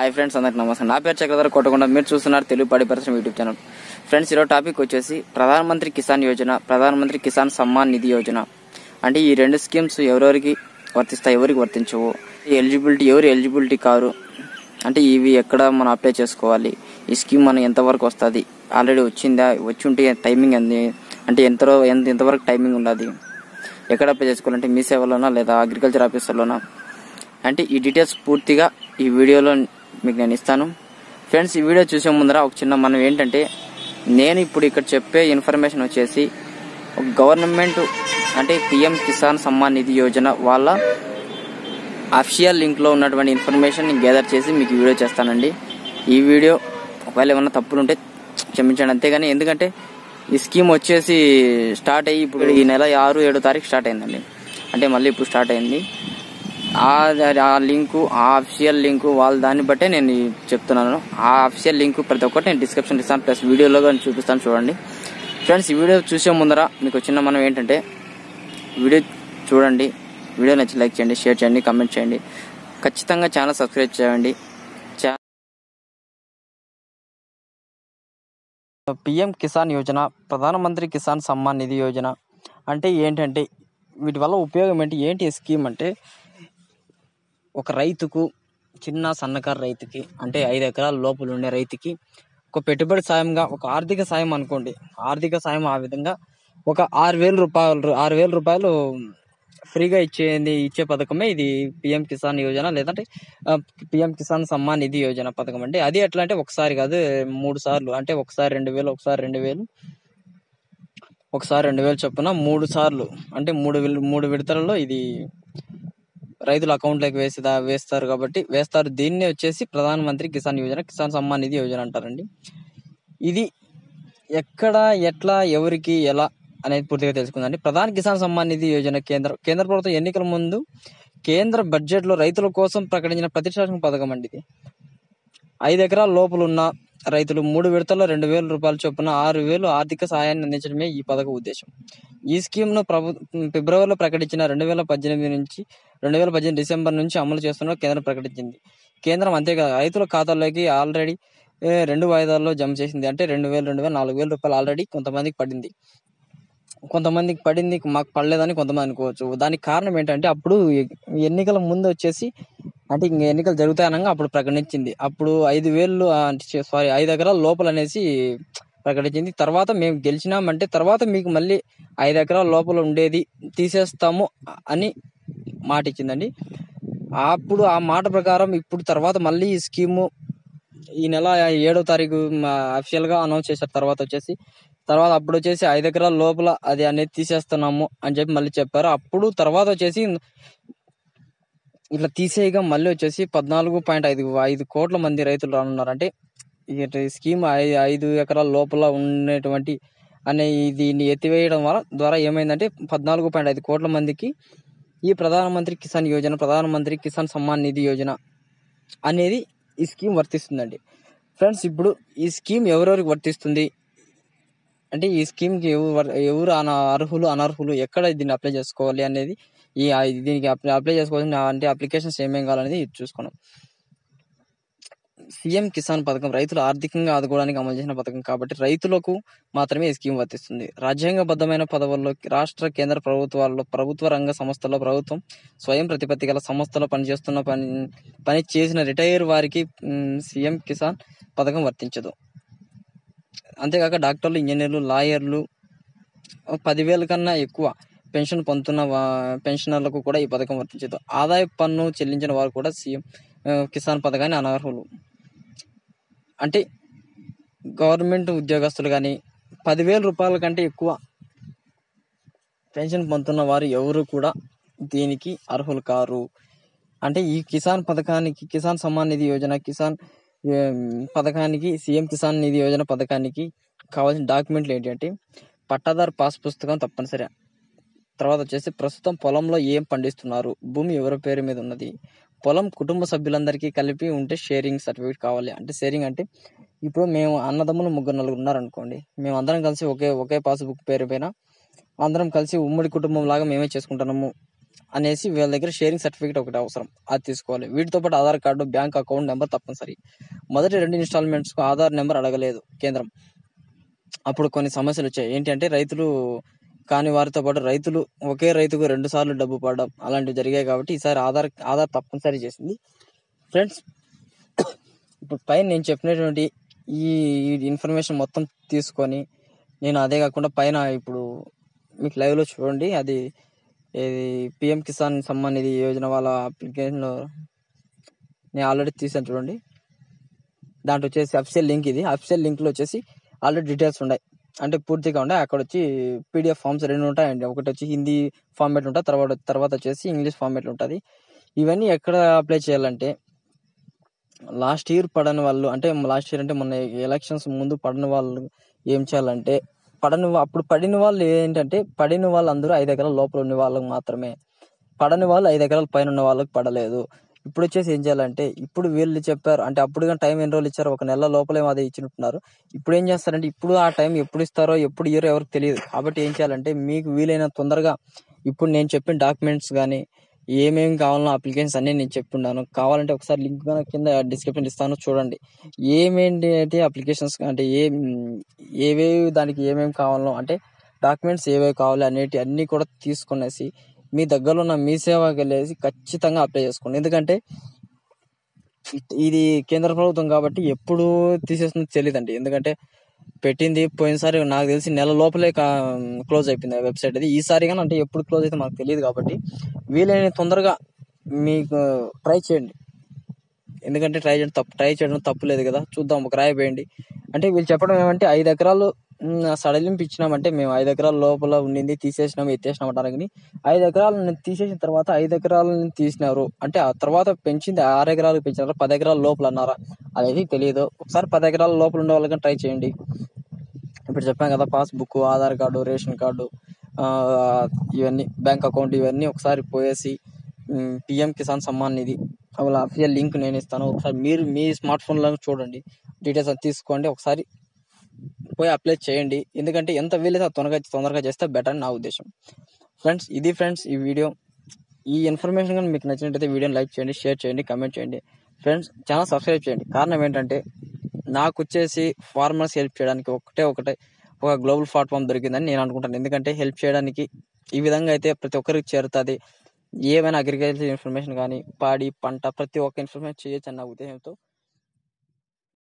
hi friends అందరికి నమస్తే నా పేరు చక్రధర కొట్టకుండా మీరు చూస్తున్నారు తెలుగు పాడి పరిశ్రమ యూట్యూబ్ ఛానల్ ఫ్రెండ్స్ ఈరోజు టాపిక్ వచ్చేసి ప్రధానమంత్రి కిసాన్ యోజన ప్రధానమంత్రి కిసాన్ సమ్మాన్ నిధి యోజన అంటే ఈ రెండు స్కీమ్స్ ఎవరెవరికి వర్తిస్తాయి ఎవరికి వర్తించవు ఈ ఎలిజిబిలిటీ ఎవరు ఎలిజిబిలిటీ కారు అంటే ఇవి ఎక్కడ మనం అప్లై చేసుకోవాలి ఈ స్కీమ్ మనం ఎంతవరకు వస్తుంది ఆల్రెడీ వచ్చిందా వచ్చి ఉంటే టైమింగ్ ఎంత అంటే ఎంతలో ఎంత ఎంతవరకు టైమింగ్ ఉన్నది ఎక్కడ అప్లై చేసుకోవాలంటే మీ సేవలోనా లేదా అగ్రికల్చర్ ఆఫీసర్లోనా అంటే ఈ డీటెయిల్స్ పూర్తిగా ఈ వీడియోలో మీకు నేను ఇస్తాను ఫ్రెండ్స్ ఈ వీడియో చూసే ముందర ఒక చిన్న మనం ఏంటంటే నేను ఇప్పుడు ఇక్కడ చెప్పే ఇన్ఫర్మేషన్ వచ్చేసి ఒక గవర్నమెంట్ అంటే పిఎం కిసాన్ సమ్మాన్ నిధి యోజన వాళ్ళ అఫిషియల్ లింక్లో ఉన్నటువంటి ఇన్ఫర్మేషన్ నేను గ్యాదర్ చేసి మీకు వీడియో చేస్తానండి ఈ వీడియో ఒకవేళ ఏమైనా తప్పులు ఉంటే క్షమించండి అంతేగాని ఎందుకంటే ఈ స్కీమ్ వచ్చేసి స్టార్ట్ అయ్యి ఇప్పుడు ఈ నెల ఆరు ఏడో తారీఖు స్టార్ట్ అయిందండి అంటే మళ్ళీ ఇప్పుడు స్టార్ట్ అయింది ఆ ఆ లింకు ఆ అఫిషియల్ లింకు వాళ్ళ దాన్ని బట్టే నేను ఈ చెప్తున్నాను ఆ అఫిషియల్ లింకు ప్రతి ఒక్కటి నేను డిస్క్రిప్షన్ ఇస్తాను ప్లస్ వీడియోలో కానీ చూపిస్తాను చూడండి ఫ్రెండ్స్ ఈ వీడియో చూసే ముందర మీకు చిన్న మనం ఏంటంటే వీడియో చూడండి వీడియో నచ్చి లైక్ చేయండి షేర్ చేయండి కామెంట్ చేయండి ఖచ్చితంగా ఛానల్ సబ్స్క్రైబ్ చేయండి చా- పిఎం కిసాన్ యోజన ప్రధానమంత్రి కిసాన్ సమ్మాన్ నిధి యోజన అంటే ఏంటంటే వీటి వల్ల ఉపయోగం ఏంటి ఏంటి ఈ స్కీమ్ అంటే ఒక రైతుకు చిన్న సన్నకారు రైతుకి అంటే ఐదు ఎకరాల లోపల ఉండే రైతుకి ఒక పెట్టుబడి సాయంగా ఒక ఆర్థిక సాయం అనుకోండి ఆర్థిక సాయం ఆ విధంగా ఒక ఆరు వేల రూపాయలు ఆరు వేల రూపాయలు ఫ్రీగా ఇచ్చేది ఇచ్చే పథకమే ఇది పిఎం కిసాన్ యోజన లేదంటే పిఎం కిసాన్ సమ్మాన్ నిధి యోజన పథకం అంటే అది ఎట్లా అంటే ఒకసారి కాదు మూడు సార్లు అంటే ఒకసారి రెండు వేలు ఒకసారి రెండు వేలు ఒకసారి రెండు వేలు చొప్పున మూడు సార్లు అంటే మూడు విల్- మూడు విడతలలో ఇది రైతుల అకౌంట్లోకి వేసి వేస్తారు కాబట్టి వేస్తారు దీన్ని వచ్చేసి ప్రధానమంత్రి కిసాన్ యోజన కిసాన్ సమ్మాన్ నిధి యోజన అంటారండి ఇది ఎక్కడ ఎట్లా ఎవరికి ఎలా అనేది పూర్తిగా తెలుసుకుందండి ప్రధాన కిసాన్ సమ్మాన్ నిధి యోజన కేంద్ర కేంద్ర ప్రభుత్వం ఎన్నికల ముందు కేంద్ర బడ్జెట్ లో రైతుల కోసం ప్రకటించిన ప్రతిష్టాత్మక పథకం అండి ఇది ఐదు ఎకరాల లోపల ఉన్న రైతులు మూడు విడతల్లో రెండు వేల రూపాయల చొప్పున ఆరు వేలు ఆర్థిక సహాయాన్ని అందించడమే ఈ పథకం ఉద్దేశం ఈ స్కీమ్ ను ప్రభు ఫిబ్రవరిలో ప్రకటించిన రెండు వేల పద్దెనిమిది నుంచి రెండు వేల పద్దెనిమిది డిసెంబర్ నుంచి అమలు చేస్తున్న కేంద్రం ప్రకటించింది కేంద్రం అంతేకాదు రైతుల ఖాతాల్లోకి ఆల్రెడీ ఏ, రెండు వాయిదాల్లో జమ చేసింది అంటే రెండు వేలు రెండు వేల నాలుగు వేల రూపాయలు ఆల్రెడీ కొంతమందికి పడింది కొంతమందికి పడింది మాకు పడలేదని కొంతమంది అనుకోవచ్చు దానికి కారణం ఏంటంటే అప్పుడు ఎన్నికల ముందు వచ్చేసి అంటే ఇంక ఎన్నికలు జరుగుతాయనగా అప్పుడు ప్రకటించింది అప్పుడు ఐదు వేలు అంటే సారీ ఐదు ఎకరాల లోపల అనేసి ప్రకటించింది తర్వాత మేము గెలిచినామంటే తర్వాత మీకు మళ్ళీ ఐదు ఎకరాల లోపల ఉండేది తీసేస్తాము అని మాట ఇచ్చిందండి అప్పుడు ఆ మాట ప్రకారం ఇప్పుడు తర్వాత మళ్ళీ ఈ స్కీము ఈ నెల ఏడో తారీఖు అఫిషియల్ గా అనౌన్స్ చేశారు తర్వాత వచ్చేసి తర్వాత అప్పుడు వచ్చేసి ఐదు ఎకరాల లోపల అది అనేది తీసేస్తున్నాము అని చెప్పి మళ్ళీ చెప్పారు అప్పుడు తర్వాత వచ్చేసి ఇట్లా తీసేయగా మళ్ళీ వచ్చేసి పద్నాలుగు పాయింట్ ఐదు ఐదు కోట్ల మంది రైతులు రానున్నారు అంటే ఈ స్కీమ్ ఐ- ఐదు ఎకరాల లోపల ఉండేటువంటి అనే ఈ- దీన్ని ఎత్తివేయడం వల్ల ద్వారా ఏమైందంటే పద్నాలుగు పాయింట్ ఐదు కోట్ల మందికి ఈ ప్రధానమంత్రి కిసాన్ యోజన ప్రధానమంత్రి కిసాన్ సమ్మాన్ నిధి యోజన అనేది ఈ స్కీమ్ వర్తిస్తుందండి ఫ్రెండ్స్ ఇప్పుడు ఈ స్కీమ్ ఎవరెవరికి వర్తిస్తుంది అంటే ఈ స్కీమ్ కి ఎవరు వర్- ఎవరు అన అర్హులు అనర్హులు ఎక్కడ దీన్ని అప్లై చేసుకోవాలి అనేది ఈ ఆ- దీనికి అప్లై అప్లై చేసుకోవాల్సిన అంటే అప్లికేషన్స్ ఏమేం కావాలనేది చూసుకున్నాం సీఎం కిసాన్ పథకం రైతులు ఆర్థికంగా ఆదుకోవడానికి అమలు చేసిన పథకం కాబట్టి రైతులకు మాత్రమే ఈ స్కీమ్ వర్తిస్తుంది రాజ్యాంగబద్ధమైన పదవుల్లో రాష్ట్ర కేంద్ర ప్రభుత్వాల్లో ప్రభుత్వ రంగ సంస్థల్లో ప్రభుత్వం స్వయం ప్రతిపత్తి గల సంస్థలో పనిచేస్తున్న పని పని చేసిన రిటైర్ వారికి మ్, సీఎం కిసాన్ పథకం వర్తించదు అంతేకాక డాక్టర్లు ఇంజనీర్లు లాయర్లు పదివేల కన్నా ఎక్కువ పెన్షన్ పొందుతున్న వా- పెన్షనర్లకు కూడా ఈ పథకం వర్తించదు ఆదాయ పన్ను చెల్లించిన వారు కూడా సీఎం ఆ, కిసాన్ పథకాన్ని అనర్హులు అంటే గవర్నమెంట్ ఉద్యోగస్తులు కానీ పదివేల రూపాయల కంటే ఎక్కువ పెన్షన్ పొందుతున్న వారు ఎవరు కూడా దీనికి అర్హులు కారు అంటే ఈ కిసాన్ పథకానికి కిసాన్ సమ్మాన్ నిధి యోజన కిసాన్ ఏం, పథకానికి సీఎం కిసాన్ నిధి యోజన పథకానికి కావాల్సిన డాక్యుమెంట్లు ఏంటి అంటే పట్టాదారు పాస్ పుస్తకం తప్పనిసరి తర్వాత వచ్చేసి ప్రస్తుతం పొలంలో ఏం పండిస్తున్నారు భూమి ఎవరి పేరు మీద ఉన్నది పొలం కుటుంబ సభ్యులందరికీ కలిపి ఉంటే షేరింగ్ సర్టిఫికేట్ కావాలి అంటే షేరింగ్ అంటే ఇప్పుడు మేము అన్నదమ్ములు ముగ్గురు నలుగురు ఉన్నారు అనుకోండి మేము అందరం కలిసి ఒకే ఒకే పాస్బుక్ పేరు పైన అందరం కలిసి ఉమ్మడి కుటుంబం లాగా మేమే చేసుకుంటున్నాము అనేసి వీళ్ళ దగ్గర షేరింగ్ సర్టిఫికేట్ ఒకటి అవసరం అది తీసుకోవాలి వీటితో పాటు Aadhaar card bank account number తప్పనిసరి మొదటి రెండు ఇన్స్టాల్మెంట్స్ కు ఆధార్ నెంబర్ అడగలేదు కేంద్రం అప్పుడు కొన్ని సమస్యలు వచ్చాయి ఏంటి అంటే రైతులు కాని వారితో పాటు రైతులు ఒకే రైతుకు రెండు సార్లు డబ్బు పడడం అలాంటివి జరిగాయి కాబట్టి ఈసారి ఆధార్ ఆధార్ తప్పనిసరి చేసింది ఫ్రెండ్స్ ఇప్పుడు పైన నేను చెప్పినటువంటి ఈ ఇన్ఫర్మేషన్ మొత్తం తీసుకొని నేను అదే కాకుండా పైన ఇప్పుడు మీకు లైవ్లో చూడండి అది ఇది పిఎం కిసాన్ సమ్మాన్ నిధి యోజన వాళ్ళ అప్లికేషన్లో నేను ఆల్రెడీ తీసాను చూడండి దాంట్లో వచ్చేసి అఫిషియల్ లింక్ ఇది అఫిషియల్ లింక్లో వచ్చేసి ఆల్రెడీ డీటెయిల్స్ ఉన్నాయి అంటే పూర్తిగా ఉన్నాయి అక్కడ వచ్చి పీడిఎఫ్ ఫామ్స్ రెండు ఉంటాయండి ఒకటి వచ్చి హిందీ ఫార్మేట్ ఉంటుంది తర్వాత తర్వాత వచ్చేసి ఇంగ్లీష్ ఫార్మేట్ ఉంటుంది ఇవన్నీ ఎక్కడ అప్లై చేయాలంటే లాస్ట్ ఇయర్ పడని వాళ్ళు అంటే లాస్ట్ ఇయర్ అంటే మొన్న ఎలక్షన్స్ ముందు పడని వాళ్ళు ఏం చేయాలంటే పడని వా- అప్పుడు పడిన వాళ్ళు ఏంటంటే పడిన వాళ్ళందరూ ఐదు ఎకరాల లోపల ఉన్న వాళ్ళకి మాత్రమే పడని వాళ్ళు ఐదు ఎకరాల పైన ఉన్న వాళ్ళకి పడలేదు ఇప్పుడు వచ్చేసి ఏం చేయాలంటే ఇప్పుడు వీళ్ళు చెప్పారు అంటే అప్పుడు కానీ టైం ఎన్ని రోజులు ఇచ్చారు ఒక నెల లోపలే అదే ఇచ్చినట్టున్నారు ఇప్పుడు ఏం చేస్తారంటే ఇప్పుడు ఆ టైం ఎప్పుడు ఇస్తారో ఎప్పుడు ఇయ్యారో ఎవరికి తెలియదు కాబట్టి ఏం చేయాలంటే మీకు వీలైన తొందరగా ఇప్పుడు నేను చెప్పిన డాక్యుమెంట్స్ కానీ ఏమేమి కావాలనో అప్లికేషన్స్ అన్ని నేను చెప్పున్నాను కావాలంటే ఒకసారి లింక్ కింద డిస్క్రిప్షన్ ఇస్తాను చూడండి ఏమేంటి అయితే అప్లికేషన్స్ అంటే ఏ ఏవేవి దానికి ఏమేమి కావాలనో అంటే డాక్యుమెంట్స్ ఏవేవి కావాలి అనేటి అన్ని కూడా తీసుకునేసి మీ దగ్గరలో ఉన్న మీ సేవకి వెళ్ళేసి ఖచ్చితంగా అప్లై చేసుకోండి ఎందుకంటే ఇట్- ఇది కేంద్ర ప్రభుత్వం కాబట్టి ఎప్పుడు తీసేస్తుందో తెలియదండి ఎందుకంటే పెట్టింది పోయినసారి నాకు తెలిసి నెల లోపలే క్లోజ్ అయిపోయింది ఆ వెబ్సైట్ అది ఈసారి కానీ అంటే ఎప్పుడు క్లోజ్ అయితే మాకు తెలియదు కాబట్టి వీలైన తొందరగా మీకు ట్రై చేయండి ఎందుకంటే ట్రై చేయడం తప్పు ట్రై చేయడం తప్పు లేదు కదా చూద్దాం ఒక రాయి వేయండి అంటే వీళ్ళు చెప్పడం ఏమంటే ఐదు ఎకరాలు మ్, సడలింపు ఇచ్చినామంటే మేము ఐదు ఎకరాల లోపల ఉండింది తీసేసినాం ఎత్తేసినాం అంటారు కానీ ఐదు ఎకరాలను తీసేసిన తర్వాత ఐదు ఎకరాలను తీసినారు అంటే ఆ తర్వాత పెంచింది ఆరు ఎకరాలకు పెంచినారా పది ఎకరాల లోపల అన్నారా అనేది తెలియదు ఒకసారి పది ఎకరాల లోపల ఉండే వాళ్ళకి ట్రై చేయండి ఇప్పుడు చెప్పాం కదా passbook Aadhaar card ration card ఆ, ఇవన్నీ బ్యాంక్ అకౌంట్ ఇవన్నీ ఒకసారి పోయేసి పిఎం కిసాన్ సమ్మాన్ నిధి వాళ్ళ అఫిషియల్ లింక్ నేను ఇస్తాను ఒకసారి మీరు మీ స్మార్ట్ ఫోన్లో చూడండి డీటెయిల్స్ అది తీసుకోండి ఒకసారి పోయి అప్లై చేయండి ఎందుకంటే ఎంత వీలైతే అంత తొందరగా తొందరగా చేస్తే బెటర్ అని నా ఉద్దేశం ఫ్రెండ్స్ ఇది ఫ్రెండ్స్ ఈ వీడియో ఈ ఇన్ఫర్మేషన్ కానీ మీకు నచ్చినట్టయితే వీడియోని లైక్ చేయండి షేర్ చేయండి కమెంట్ చేయండి ఫ్రెండ్స్ ఛానల్ సబ్స్క్రైబ్ చేయండి కారణం ఏంటంటే నాకు వచ్చేసి ఫార్మర్స్ హెల్ప్ చేయడానికి ఒకటే ఒకటే ఒక గ్లోబల్ ప్లాట్ఫామ్ దొరికిందని నేను అనుకుంటాను ఎందుకంటే హెల్ప్ చేయడానికి ఈ విధంగా అయితే ప్రతి ఒక్కరికి చేరుతుంది ఏమైనా అగ్రికల్చర్ ఇన్ఫర్మేషన్ కానీ పాడి పంట ప్రతి ఒక్క ఇన్ఫర్మేషన్ చేయొచ్చు అన్న ఉద్దేశంతో